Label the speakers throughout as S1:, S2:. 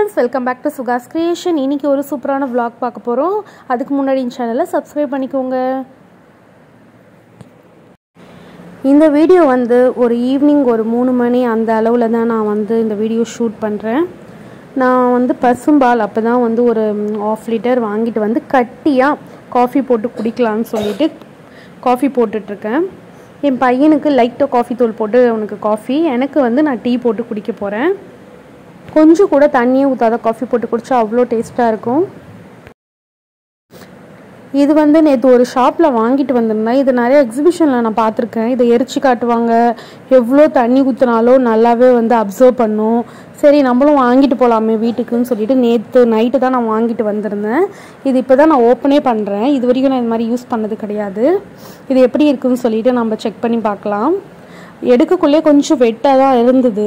S1: friends welcome back to சுகாஸ் creation இன்றைக்கி ஒரு சூப்பரான vlog பார்க்க போகிறோம் அதுக்கு முன்னாடி இந்த சேனலை சப்ஸ்கிரைப் பண்ணிக்கோங்க இந்த வீடியோ வந்து ஒரு ஈவினிங் ஒரு மூணு மணி அந்த அளவில் தான் நான் வந்து இந்த வீடியோ ஷூட் பண்ணுறேன் நான் வந்து பசும்பால் அப்போ தான் வந்து ஒரு ஆஃப் லிட்டர் வாங்கிட்டு வந்து கட்டியாக காஃபி போட்டு குடிக்கலான்னு சொல்லிட்டு காஃபி போட்டுட்ருக்கேன் என் பையனுக்கு லைட்டாக காஃபி தூள் போட்டு அவனுக்கு காஃபி எனக்கு வந்து நான் டீ போட்டு குடிக்க போகிறேன் கொஞ்சம் கூட தண்ணியே ஊற்றாத காஃபி போட்டு குடிச்சா அவ்வளோ டேஸ்ட்டாக இருக்கும் இது வந்து நேற்று ஒரு ஷாப்பில் வாங்கிட்டு வந்திருந்தேன் இது நிறைய எக்ஸிபிஷனில் நான் பார்த்துருக்கேன் இதை எரிச்சு காட்டுவாங்க எவ்வளோ தண்ணி ஊற்றினாலும் நல்லாவே வந்து அப்சர்வ் பண்ணும் சரி நம்மளும் வாங்கிட்டு போகலாமே வீட்டுக்குன்னு சொல்லிட்டு நேற்று நைட்டு தான் நான் வாங்கிட்டு வந்திருந்தேன் இது இப்போ தான் நான் ஓப்பனே பண்ணுறேன் இது வரைக்கும் நான் இது மாதிரி யூஸ் பண்ணது கிடையாது இது எப்படி இருக்குன்னு சொல்லிட்டு நம்ம செக் பண்ணி பார்க்கலாம் எடுக்கக்குள்ளே கொஞ்சம் வெட்டாக தான் இருந்தது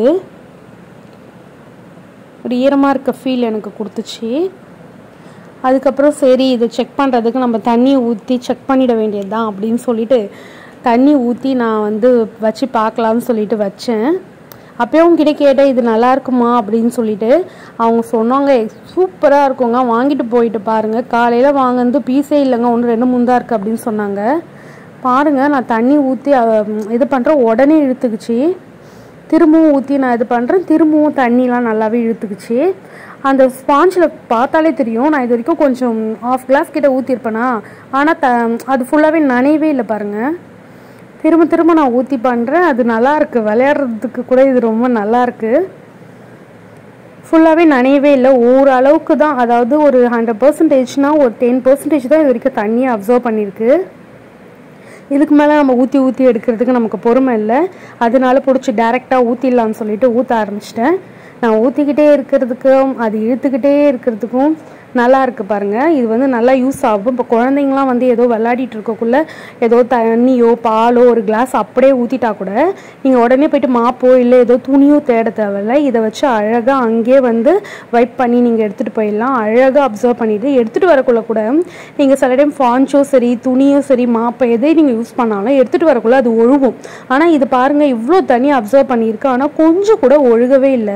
S1: ஒரு ஈரமாக இருக்க ஃபீல் எனக்கு கொடுத்துச்சு அதுக்கப்புறம் சரி இதை செக் பண்ணுறதுக்கு நம்ம தண்ணி ஊற்றி செக் பண்ணிட வேண்டியது தான் அப்படின்னு சொல்லிட்டு தண்ணி ஊற்றி நான் வந்து வச்சு பார்க்கலான்னு சொல்லிட்டு வச்சேன் அப்போயும் உங்ககிட்ட கேட்டேன் இது நல்லா இருக்குமா அப்படின்னு சொல்லிட்டு அவங்க சொன்னாங்க சூப்பராக இருக்குங்க வாங்கிட்டு போயிட்டு பாருங்கள் காலையில் வாங்கினது பீஸே இல்லைங்க ஒன்று ரெண்டு முந்தா இருக்குது அப்படின்னு சொன்னாங்க பாருங்கள் நான் தண்ணி ஊற்றி இது பண்ணுறேன் உடனே இழுத்துக்குச்சு திரும்பவும் ஊற்றி நான் இது பண்ணுறேன் திரும்பவும் தண்ணிலாம் நல்லாவே இழுத்துக்குச்சு அந்த ஸ்பாஞ்சில் பார்த்தாலே தெரியும் நான் இது வரைக்கும் கொஞ்சம் ஆஃப் கிளாஸ் கிட்ட ஊற்றிருப்பேனா ஆனால் த அது ஃபுல்லாகவே நனையவே இல்லை பாருங்கள் திரும்ப திரும்ப நான் ஊற்றி பண்ணுறேன் அது நல்லா இருக்கு விளையாடுறதுக்கு கூட இது ரொம்ப நல்லா இருக்கு ஃபுல்லாகவே நனையவே இல்லை ஓரளவுக்கு தான் அதாவது ஒரு ஹண்ட்ரட் பர்சன்டேஜ்னால் ஒரு டென் பர்சன்டேஜ் தான் இது வரைக்கும் தண்ணியை அப்சர்வ் பண்ணியிருக்கு இதுக்கு மேலே நம்ம ஊற்றி ஊற்றி எடுக்கிறதுக்கு நமக்கு பொறுமை இல்லை அதனால பிடிச்சி டேரெக்டாக ஊற்றிடலான்னு சொல்லிட்டு ஊற்ற ஆரம்பிச்சிட்டேன் நான் ஊற்றிக்கிட்டே இருக்கிறதுக்கும் அது இழுத்துக்கிட்டே இருக்கிறதுக்கும் நல்லா இருக்குது பாருங்கள் இது வந்து நல்லா யூஸ் ஆகும் இப்போ குழந்தைங்களாம் வந்து ஏதோ விளையாடிட்டு இருக்கக்குள்ள ஏதோ தண்ணியோ பாலோ ஒரு கிளாஸ் அப்படியே ஊற்றிட்டா கூட நீங்கள் உடனே போயிட்டு மாப்போ இல்லை ஏதோ துணியோ தேட தேவையில்ல இதை வச்சு அழகாக அங்கேயே வந்து வைப் பண்ணி நீங்கள் எடுத்துகிட்டு போயிடலாம் அழகாக அப்சர்வ் பண்ணிவிட்டு எடுத்துகிட்டு வரக்குள்ள கூட நீங்கள் சில டைம் ஃபான்ச்சோ சரி துணியோ சரி மாப்போ எதை நீங்கள் யூஸ் பண்ணாலும் எடுத்துகிட்டு வரக்குள்ள அது ஒழுகும் ஆனால் இது பாருங்கள் இவ்வளோ தண்ணி அப்சர்வ் பண்ணியிருக்கு ஆனால் கொஞ்சம் கூட ஒழுகவே இல்லை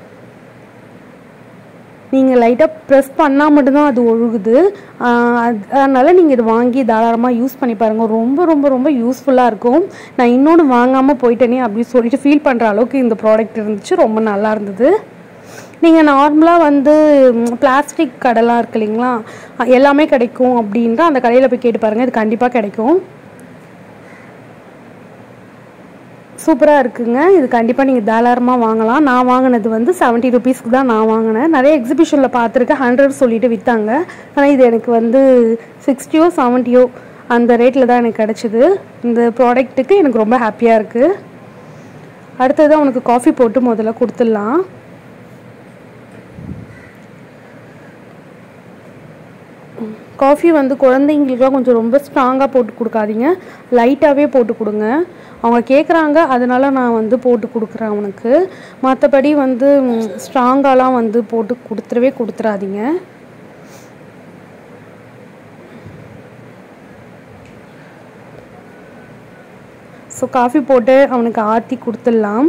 S1: நீங்கள் லைட்டாக ப்ரெஸ் பண்ணால் மட்டும்தான் அது ஒழுகுது அதனால் நீங்கள் இது வாங்கி தாராளமாக யூஸ் பண்ணி பாருங்கள் ரொம்ப ரொம்ப ரொம்ப யூஸ்ஃபுல்லாக இருக்கும் நான் இன்னொன்று வாங்காமல் போயிட்டேனே அப்படின்னு சொல்லிட்டு ஃபீல் பண்ணுற அளவுக்கு இந்த ப்ராடக்ட் இருந்துச்சு ரொம்ப நல்லா இருந்தது நீங்கள் நார்மலாக வந்து பிளாஸ்டிக் கடைலாம் இருக்கு இல்லைங்களா எல்லாமே கிடைக்கும் அப்படின்ட்டு அந்த கடையில் போய் கேட்டு பாருங்கள் இது கண்டிப்பாக கிடைக்கும் சூப்பராக இருக்குங்க இது கண்டிப்பாக நீங்கள் தாராளமாக வாங்கலாம் நான் வாங்கினது வந்து செவன்ட்டி ருபீஸ்க்கு தான் நான் வாங்கினேன் நிறைய எக்ஸிபிஷனில் பார்த்துருக்கேன் ஹண்ட்ரட் சொல்லிட்டு விற்றாங்க ஆனால் இது எனக்கு வந்து சிக்ஸ்டியோ செவன்ட்டியோ அந்த ரேட்டில் தான் எனக்கு கிடச்சிது இந்த ப்ராடக்ட்டுக்கு எனக்கு ரொம்ப ஹாப்பியாக இருக்குது அடுத்தது அவனுக்கு காஃபி போட்டு முதல்ல கொடுத்துடலாம் காஃபி வந்து குழந்தைங்களுக்குலாம் கொஞ்சம் ரொம்ப ஸ்ட்ராங்காக போட்டு கொடுக்காதீங்க லைட்டாகவே போட்டு கொடுங்க அவங்க கேட்குறாங்க அதனால நான் வந்து போட்டு கொடுக்குறேன் அவனுக்கு மற்றபடி வந்து ஸ்ட்ராங்காலாம் வந்து போட்டு கொடுத்துடவே கொடுத்துறாதீங்க ஸோ காஃபி போட்டு அவனுக்கு ஆற்றி கொடுத்துடலாம்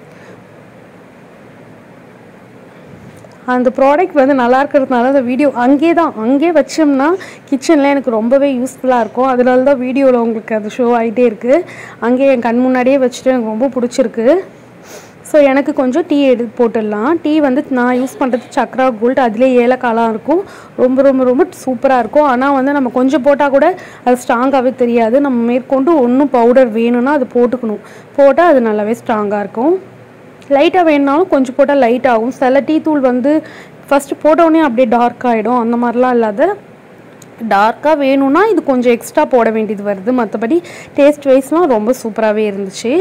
S1: அந்த ப்ராடக்ட் வந்து நல்லா இருக்கிறதுனால அந்த வீடியோ அங்கேயே தான் அங்கேயே வச்சோம்னா கிச்சனில் எனக்கு ரொம்பவே யூஸ்ஃபுல்லாக இருக்கும் அதனால தான் வீடியோவில் உங்களுக்கு அது ஷோ ஆகிட்டே இருக்குது அங்கேயே என் கண் முன்னாடியே வச்சுட்டு எனக்கு ரொம்ப பிடிச்சிருக்கு ஸோ எனக்கு கொஞ்சம் டீ எடுத்து போட்டுடலாம் டீ வந்து நான் யூஸ் பண்ணுறது சக்ரா கோல்ட் அதிலே ஏலக்காலாம் இருக்கும் ரொம்ப ரொம்ப ரொம்ப சூப்பராக இருக்கும் ஆனால் வந்து நம்ம கொஞ்சம் போட்டால் கூட அது ஸ்ட்ராங்காகவே தெரியாது நம்ம மேற்கொண்டு ஒன்றும் பவுடர் வேணும்னா அது போட்டுக்கணும் போட்டால் அது நல்லாவே ஸ்ட்ராங்காக இருக்கும் லைட்டாக வேணுனாலும் கொஞ்சம் போட்டால் லைட் ஆகும் சில டீ தூள் வந்து ஃபஸ்ட்டு போட்டோடனே அப்படியே டார்க் ஆகிடும் அந்த மாதிரிலாம் இல்லாத டார்க்காக வேணும்னா இது கொஞ்சம் எக்ஸ்ட்ரா போட வேண்டியது வருது மற்றபடி டேஸ்ட் வைஸ்லாம் ரொம்ப சூப்பராகவே இருந்துச்சு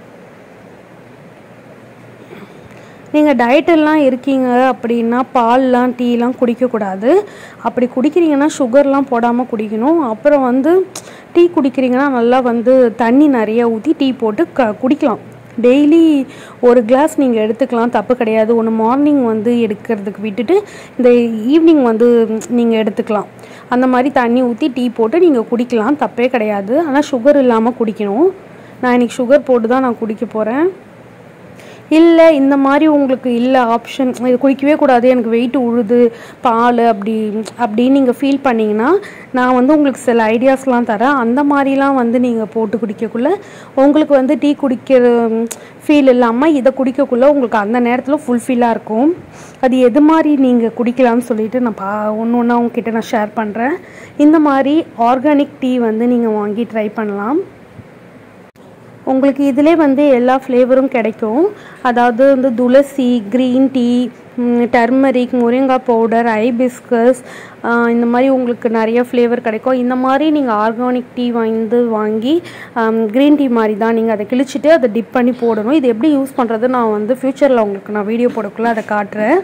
S1: நீங்கள் டயட்டெல்லாம் இருக்கீங்க அப்படின்னா பால்லாம் டீலாம் குடிக்கக்கூடாது அப்படி குடிக்கிறீங்கன்னா சுகர்லாம் போடாமல் குடிக்கணும் அப்புறம் வந்து டீ குடிக்கிறீங்கன்னா நல்லா வந்து தண்ணி நிறைய ஊற்றி டீ போட்டு க குடிக்கலாம் டெய்லி ஒரு கிளாஸ் நீங்கள் எடுத்துக்கலாம் தப்பு கிடையாது ஒன்று மார்னிங் வந்து எடுக்கிறதுக்கு விட்டுட்டு இந்த ஈவினிங் வந்து நீங்கள் எடுத்துக்கலாம் அந்த மாதிரி தண்ணி ஊற்றி டீ போட்டு நீங்கள் குடிக்கலாம் தப்பே கிடையாது ஆனால் சுகர் இல்லாமல் குடிக்கணும் நான் இன்றைக்கி சுகர் போட்டு தான் நான் குடிக்க போகிறேன் இல்லை இந்த மாதிரி உங்களுக்கு இல்லை ஆப்ஷன் இது குடிக்கவே கூடாது எனக்கு வெயிட் உழுது பால் அப்படி அப்படின்னு நீங்கள் ஃபீல் பண்ணிங்கன்னா நான் வந்து உங்களுக்கு சில ஐடியாஸ்லாம் தரேன் அந்த மாதிரிலாம் வந்து நீங்கள் போட்டு குடிக்கக்குள்ள உங்களுக்கு வந்து டீ குடிக்கிற ஃபீல் இல்லாமல் இதை குடிக்கக்குள்ள உங்களுக்கு அந்த நேரத்தில் ஃபுல்ஃபில்லாக இருக்கும் அது எது மாதிரி நீங்கள் குடிக்கலாம்னு சொல்லிட்டு நான் பா ஒன்று ஒன்றா உங்ககிட்ட நான் ஷேர் பண்ணுறேன் இந்த மாதிரி ஆர்கானிக் டீ வந்து நீங்கள் வாங்கி ட்ரை பண்ணலாம் உங்களுக்கு இதிலே வந்து எல்லா ஃப்ளேவரும் கிடைக்கும் அதாவது வந்து துளசி க்ரீன் டீ டர்மரிக் முருங்கா பவுடர் ஐபிஸ்கஸ் இந்த மாதிரி உங்களுக்கு நிறைய ஃப்ளேவர் கிடைக்கும் இந்த மாதிரி நீங்கள் ஆர்கானிக் டீ வந்து வாங்கி க்ரீன் டீ மாதிரி தான் நீங்கள் அதை கிழிச்சிட்டு அதை டிப் பண்ணி போடணும் இது எப்படி யூஸ் பண்ணுறது நான் வந்து ஃப்யூச்சரில் உங்களுக்கு நான் வீடியோ போடக்குள்ள அதை காட்டுறேன்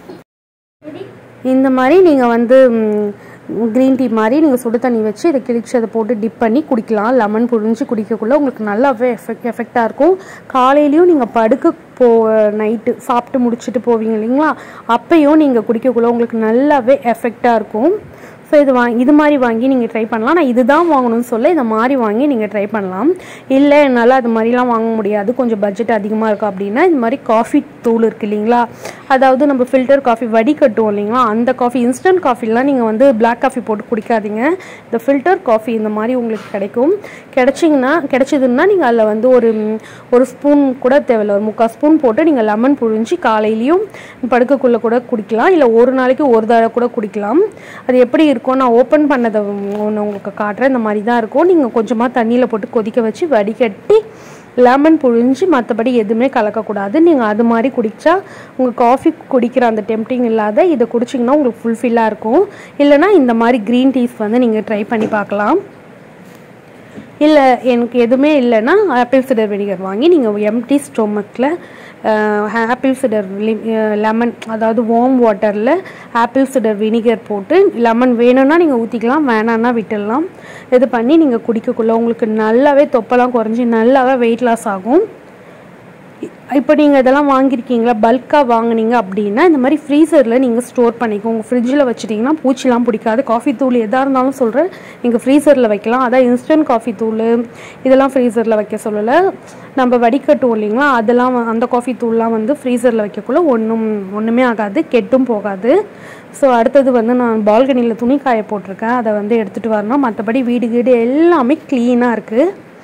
S1: இந்த மாதிரி நீங்கள் வந்து க்ரீன் டீ மாதிரி நீங்கள் சுடு தண்ணி வச்சு இதை கிழிச்சு அதை போட்டு டிப் பண்ணி குடிக்கலாம் லெமன் புழிஞ்சு குடிக்கக்குள்ள உங்களுக்கு நல்லாவே எஃபெக்ட் எஃபெக்டாக இருக்கும் காலையிலையும் நீங்கள் படுக்க போ நைட்டு சாப்பிட்டு முடிச்சுட்டு போவீங்க இல்லைங்களா அப்பையும் நீங்கள் குடிக்கக்குள்ள உங்களுக்கு நல்லாவே எஃபெக்டாக இருக்கும் ஸோ இது வா இது மாதிரி வாங்கி நீங்கள் ட்ரை பண்ணலாம் நான் இதுதான் வாங்கணும்னு சொல்ல இந்த மாதிரி வாங்கி நீங்கள் ட்ரை பண்ணலாம் இல்லை என்னால் அது மாதிரிலாம் வாங்க முடியாது கொஞ்சம் பட்ஜெட் அதிகமாக இருக்கும் அப்படின்னா இந்த மாதிரி காஃபி தூள் இருக்குது இல்லைங்களா அதாவது நம்ம ஃபில்டர் காஃபி வடிகட்டுவோம் இல்லைங்களா அந்த காஃபி இன்ஸ்டன்ட் காஃபிலாம் நீங்கள் வந்து பிளாக் காஃபி போட்டு குடிக்காதீங்க இந்த ஃபில்டர் காஃபி இந்த மாதிரி உங்களுக்கு கிடைக்கும் கிடைச்சிங்கன்னா கிடைச்சதுன்னா நீங்கள் அதில் வந்து ஒரு ஒரு ஸ்பூன் கூட தேவையில்ல ஒரு முக்கால் ஸ்பூன் போட்டு நீங்கள் லெமன் புழிஞ்சு காலையிலையும் படுக்கக்குள்ளே கூட குடிக்கலாம் இல்லை ஒரு நாளைக்கு ஒரு தடவை கூட குடிக்கலாம் அது எப்படி இருக்கும் நான் ஓப்பன் பண்ணதை ஒன்று உங்களுக்கு காட்டுறேன் இந்த மாதிரி தான் இருக்கும் நீங்கள் கொஞ்சமாக தண்ணியில் போட்டு கொதிக்க வச்சு வடிகட்டி லெமன் புழிஞ்சு மற்றபடி எதுவுமே கலக்கக்கூடாது நீங்கள் அது மாதிரி குடித்தா உங்கள் காஃபி குடிக்கிற அந்த டெம்டிங் இல்லாத இதை குடிச்சிங்கன்னா உங்களுக்கு ஃபுல்ஃபில்லாக இருக்கும் இல்லைனா இந்த மாதிரி க்ரீன் டீஸ் வந்து நீங்கள் ட்ரை பண்ணி பார்க்கலாம் இல்லை எனக்கு எதுவுமே இல்லைன்னா ஆப்பிள் சிடர் வினிகர் வாங்கி நீங்கள் எம்டி ஸ்டொமக்கில் ஆப்பிள் சிடர் லெமன் அதாவது வார்ம் வாட்டரில் ஆப்பிள் சிடர் வினிகர் போட்டு லெமன் வேணும்னா நீங்கள் ஊற்றிக்கலாம் வேணான்னா விட்டுடலாம் இது பண்ணி நீங்கள் குடிக்கக்குள்ள உங்களுக்கு நல்லாவே தொப்பெல்லாம் குறைஞ்சி நல்லாவே வெயிட் லாஸ் ஆகும் இப்போ நீங்கள் இதெல்லாம் வாங்கியிருக்கீங்களா பல்காக வாங்குனீங்க அப்படின்னா இந்த மாதிரி ஃப்ரீசரில் நீங்கள் ஸ்டோர் பண்ணிக்கோங்க ஃப்ரிட்ஜில் வச்சுட்டிங்கன்னா பூச்சிலாம் பிடிக்காது காஃபி தூள் எதாக இருந்தாலும் சொல்கிறேன் நீங்கள் ஃப்ரீசரில் வைக்கலாம் அதான் இன்ஸ்டன்ட் காஃபி தூள் இதெல்லாம் ஃப்ரீசரில் வைக்க சொல்லலை நம்ம வடிகட்டுவோம் இல்லைங்களா அதெல்லாம் வ- அந்த காஃபி தூள்லாம் வந்து ஃப்ரீசரில் வைக்கக்குள்ள ஒன்றும் ஒன்றுமே ஆகாது கெட்டும் போகாது ஸோ அடுத்தது வந்து நான் பால்கனியில் துணி காய போட்டிருக்கேன் அதை வந்து எடுத்துகிட்டு வரணும் மற்றபடி வீடு வீடு எல்லாமே க்ளீனாக இருக்குது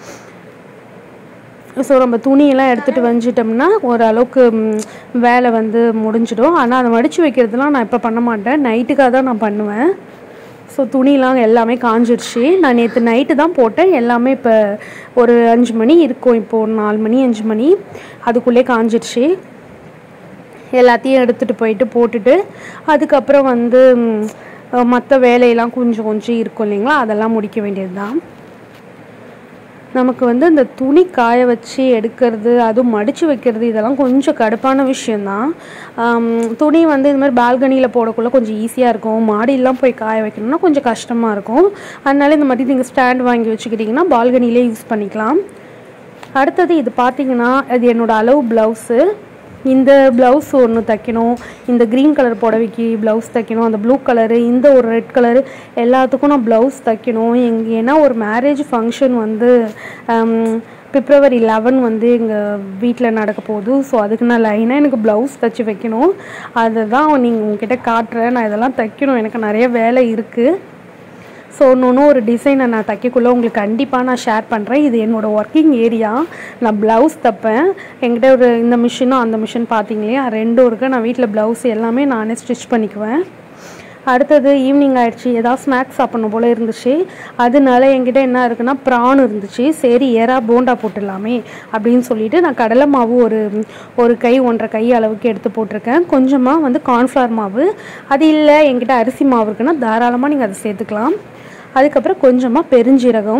S1: ஸோ நம்ம துணியெல்லாம் எடுத்துகிட்டு வந்துட்டோம்னா ஓரளவுக்கு ம், வேலை வந்து முடிஞ்சிடும் ஆனால் அதை மடித்து வைக்கிறதுலாம் நான் இப்போ பண்ண மாட்டேன் நைட்டுக்காக தான் நான் பண்ணுவேன் ஸோ துணிலாம் எல்லாமே காஞ்சிருச்சு நான் நேற்று நைட்டு தான் போட்டேன் எல்லாமே இப்போ ஒரு அஞ்சு மணி இருக்கும் இப்போ ஒரு நாலு மணி அஞ்சு மணி அதுக்குள்ளே காஞ்சிருச்சு எல்லாத்தையும் எடுத்துகிட்டு போயிட்டு போட்டுட்டு அதுக்கப்புறம் வந்து மற்ற வேலையெல்லாம் கொஞ்சம் கொஞ்சம் இருக்கும் இல்லைங்களா அதெல்லாம் முடிக்க வேண்டியது தான் நமக்கு வந்து இந்த துணி காய வச்சு எடுக்கிறது அதுவும் மடித்து வைக்கிறது இதெல்லாம் கொஞ்சம் கடுப்பான விஷயந்தான் ஆம், துணி வந்து இது மாதிரி பால்கனியில் போடக்குள்ள கொஞ்சம் ஈஸியாக இருக்கும் மாடியெல்லாம் போய் காய வைக்கணும்னா கொஞ்சம் கஷ்டமாக இருக்கும் அதனால இந்த மாதிரி நீங்கள் ஸ்டாண்ட் வாங்கி வச்சுக்கிட்டிங்கன்னா பால்கனிலே யூஸ் பண்ணிக்கலாம் அடுத்தது இது பார்த்தீங்கன்னா அது என்னோட அளவு ப்ளவுஸு இந்த ப்ளவுஸ் ஒன்று தைக்கணும் இந்த க்ரீன் கலர் புடவைக்கு ப்ளவுஸ் தைக்கணும் அந்த ப்ளூ கலரு இந்த ஒரு ரெட் கலரு எல்லாத்துக்கும் நான் ப்ளவுஸ் தைக்கணும் எங் ஏன்னா ஒரு மேரேஜ் ஃபங்க்ஷன் வந்து ஹம், பிப்ரவரி லெவன் வந்து எங்கள் வீட்டில் நடக்க போகுது ஸோ அதுக்கு நான் லைனாக எனக்கு ப்ளவுஸ் தைச்சி வைக்கணும் அதை தான் நீங்கள் உங்ககிட்ட காட்டுறேன் நான் இதெல்லாம் தைக்கணும் எனக்கு நிறைய வேலை இருக்குது ஸோ ஒன்று ஒரு டிசைனை நான் தைக்கக்குள்ள உங்களுக்கு கண்டிப்பாக நான் ஷேர் பண்ணுறேன் இது என்னோட ஒர்க்கிங் ஏரியா நான் ப்ளவுஸ் தைப்பேன் என்கிட்ட ஒரு இந்த மிஷினும் அந்த மிஷின் பார்த்தீங்க இல்லையா ரெண்டும் இருக்குது நான் வீட்டில் ப்ளவுஸ் எல்லாமே நானே ஸ்டிச் பண்ணிக்குவேன் அடுத்தது ஈவினிங் ஆயிடுச்சு ஏதாவது ஸ்நாக்ஸ் சாப்பிடணும் போல் இருந்துச்சு அதனால என்கிட்ட என்ன இருக்குன்னா ப்ரான் இருந்துச்சு சரி ஏறா போண்டா போட்டுடலாமே அப்படின்னு சொல்லிட்டு நான் கடலை மாவு ஒரு ஒரு கை ஒன்றரை கை அளவுக்கு எடுத்து போட்டிருக்கேன் கொஞ்சமாக வந்து கார்ன்ஃப்ளவர் மாவு அது இல்லை என்கிட்ட அரிசி மாவு இருக்குன்னா தாராளமாக நீங்கள் அதை சேர்த்துக்கலாம் அதுக்கப்புறம் கொஞ்சமாக பெருஞ்சீரகம்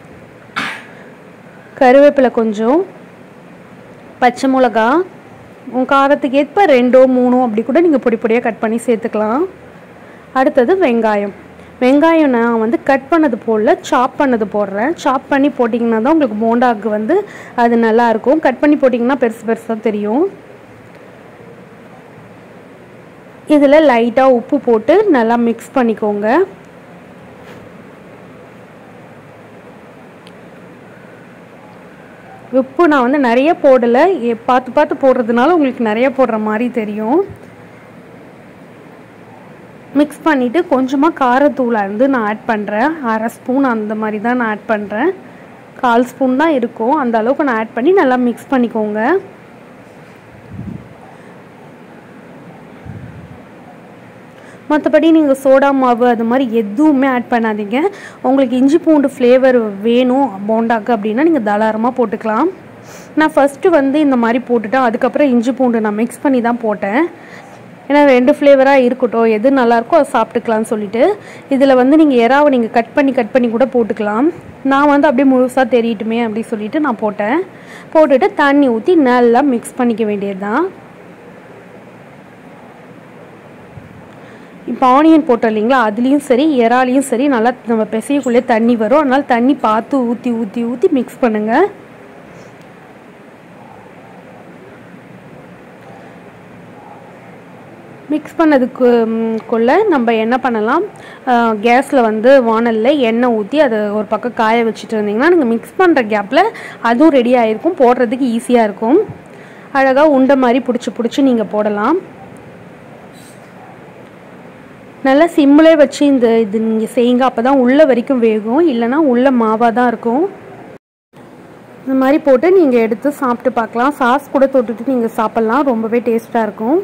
S1: கருவேப்பிலை கொஞ்சம் பச்சை மிளகா உங்கள் காரத்துக்கு ஏற்ப ரெண்டோ மூணோ அப்படி கூட நீங்கள் பொடி பொடியாக கட் பண்ணி சேர்த்துக்கலாம் அடுத்தது வெங்காயம் வெங்காயம் நான் வந்து கட் பண்ணது போடல சாப் பண்ணது போடுறேன் சாப் பண்ணி போட்டிங்கன்னா தான் உங்களுக்கு போண்டாக்கு வந்து அது நல்லா இருக்கும் கட் பண்ணி போட்டிங்கன்னா பெருசு பெருசாக தெரியும் இதில் லைட்டாக உப்பு போட்டு நல்லா மிக்ஸ் பண்ணிக்கோங்க உப்பு நான் வந்து நிறைய போடலை எ- பார்த்து பார்த்து போடுறதுனால உங்களுக்கு நிறைய போடுற மாதிரி தெரியும் மிக்ஸ் பண்ணிவிட்டு கொஞ்சமாக காரத்தூளை வந்து நான் ஆட் பண்ணுறேன் அரை ஸ்பூன் அந்த மாதிரி தான் நான் ஆட் பண்ணுறேன் கால் ஸ்பூன் தான் இருக்கும் அந்த அளவுக்கு நான் ஆட் பண்ணி நல்லா மிக்ஸ் பண்ணிக்கோங்க மற்றபடி நீங்கள் சோடா மாவு அது மாதிரி எதுவுமே ஆட் பண்ணாதீங்க உங்களுக்கு இஞ்சி பூண்டு ஃப்ளேவர் வேணும் போண்டாக்கு அப்படின்னா நீங்கள் தாராளமாக போட்டுக்கலாம் நான் ஃபஸ்ட்டு வந்து இந்த மாதிரி போட்டுட்டேன் அதுக்கப்புறம் இஞ்சி பூண்டு நான் மிக்ஸ் பண்ணி தான் போட்டேன் ஏன்னா ரெண்டு ஃப்ளேவராக இருக்கட்டும் எது நல்லாயிருக்கோ அதை சாப்பிட்டுக்கலாம்னு சொல்லிட்டு இதில் வந்து நீங்கள் எறாவை நீங்கள் கட் பண்ணி கட் பண்ணி கூட போட்டுக்கலாம் நான் வந்து அப்படியே முழுசாக தெரியட்டுமே அப்படி சொல்லிட்டு நான் போட்டேன் போட்டுட்டு தண்ணி ஊற்றி நல்லா மிக்ஸ் பண்ணிக்க வேண்டியது தான் இப்போ ஆனியன் போட்டோம் இல்லைங்களா அதுலேயும் சரி இறாலையும் சரி நல்லா நம்ம பிசையக்குள்ளே தண்ணி வரும் அதனால் தண்ணி பார்த்து ஊற்றி ஊற்றி ஊற்றி மிக்ஸ் பண்ணுங்கள் மிக்ஸ் பண்ணதுக்கு ம், குள்ள நம்ம என்ன பண்ணலாம் கேஸில் வந்து வானலில் எண்ணெய் ஊற்றி அதை ஒரு பக்கம் காய வச்சுட்டு இருந்தீங்கன்னா நீங்கள் மிக்ஸ் பண்ணுற கேப்பில் அதுவும் ரெடி ஆகிருக்கும் போடுறதுக்கு ஈஸியாக இருக்கும் அழகாக உண்டை மாதிரி பிடிச்சி பிடிச்சி நீங்கள் போடலாம் நல்லா சிம்மிலே வச்சு இந்த இது நீங்கள் செய்யுங்க அப்போ தான் உள்ளே வரைக்கும் வேகும் இல்லைன்னா உள்ள மாவாக தான் இருக்கும் இந்த மாதிரி போட்டு நீங்கள் எடுத்து சாப்பிட்டு பார்க்கலாம் சாஸ் கூட தொட்டுட்டு நீங்கள் சாப்பிட்லாம் ரொம்பவே டேஸ்ட்டாக இருக்கும்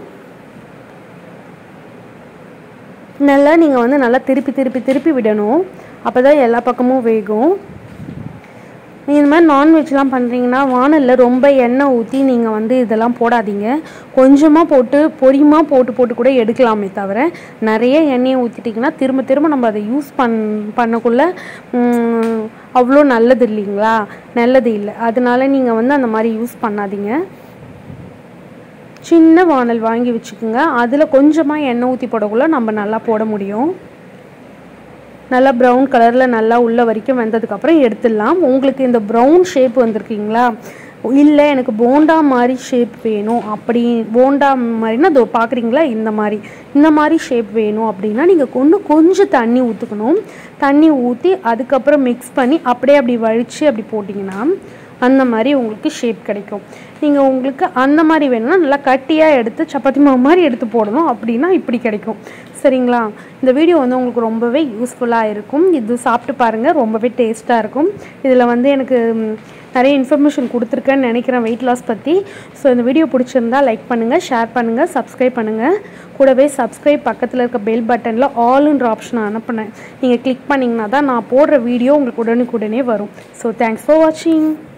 S1: நல்லா நீங்கள் வந்து நல்லா திருப்பி திருப்பி திருப்பி விடணும் அப்போ தான் எல்லா பக்கமும் வேகும் நீங்கள் இந்த மாதிரி நான்வெஜ்லாம் பண்ணுறீங்கன்னா வானலில் ரொம்ப எண்ணெய் ஊற்றி நீங்கள் வந்து இதெல்லாம் போடாதீங்க கொஞ்சமாக போட்டு பொரியமாக போட்டு போட்டு கூட எடுக்கலாமே தவிர நிறைய எண்ணெயை ஊற்றிட்டிங்கன்னா திரும்ப திரும்ப நம்ம அதை யூஸ் பண் பண்ணக்குள்ள ம், அவ்வளோ நல்லது இல்லைங்களா நல்லது இல்லை அதனால நீங்கள் வந்து அந்த மாதிரி யூஸ் பண்ணாதீங்க சின்ன வானல் வாங்கி வச்சுக்கோங்க அதில் கொஞ்சமாக எண்ணெய் ஊற்றி போடக்குள்ள நம்ம நல்லா போட முடியும் நல்லா ப்ரௌன் கலரில் நல்லா உள்ள வரைக்கும் வெந்ததுக்கப்புறம் எடுத்துடலாம் உங்களுக்கு இந்த ப்ரௌன் ஷேப் வந்திருக்கீங்களா இல்லை எனக்கு போண்டா மாதிரி ஷேப் வேணும் அப்படி போண்டா மாதிரினா அதோ பார்க்குறீங்களா இந்த மாதிரி இந்த மாதிரி ஷேப் வேணும் அப்படின்னா நீங்கள் இன்னும் கொஞ்சம் தண்ணி ஊற்றுக்கணும் தண்ணி ஊற்றி அதுக்கப்புறம் மிக்ஸ் பண்ணி அப்படியே அப்படி வழித்து அப்படி போட்டிங்கன்னா அந்த மாதிரி உங்களுக்கு ஷேப் கிடைக்கும் நீங்கள் உங்களுக்கு அந்த மாதிரி வேணும்னா நல்லா கட்டியாக எடுத்து சப்பாத்தி மாவு மாதிரி எடுத்து போடணும் அப்படின்னா இப்படி கிடைக்கும் சரிங்களா இந்த வீடியோ வந்து உங்களுக்கு ரொம்பவே யூஸ்ஃபுல்லாக இருக்கும் இது சாப்பிட்டு பாருங்கள் ரொம்பவே டேஸ்ட்டாக இருக்கும் இதில் வந்து எனக்கு ம், நிறைய இன்ஃபர்மேஷன் கொடுத்துருக்கேன்னு நினைக்கிறேன் வெயிட் லாஸ் பற்றி ஸோ இந்த வீடியோ பிடிச்சிருந்தா லைக் பண்ணுங்கள் ஷேர் பண்ணுங்கள் சப்ஸ்கிரைப் பண்ணுங்கள் கூடவே சப்ஸ்கிரைப் பக்கத்தில் இருக்க பெல் பட்டனில் ஆல்ன்ற ஆப்ஷனை அனுப்புனேன் நீங்கள் கிளிக் பண்ணிங்கன்னா தான் நான் போடுற வீடியோ உங்களுக்கு உடனுக்குடனே வரும் ஸோ தேங்க்ஸ் ஃபார் வாட்சிங்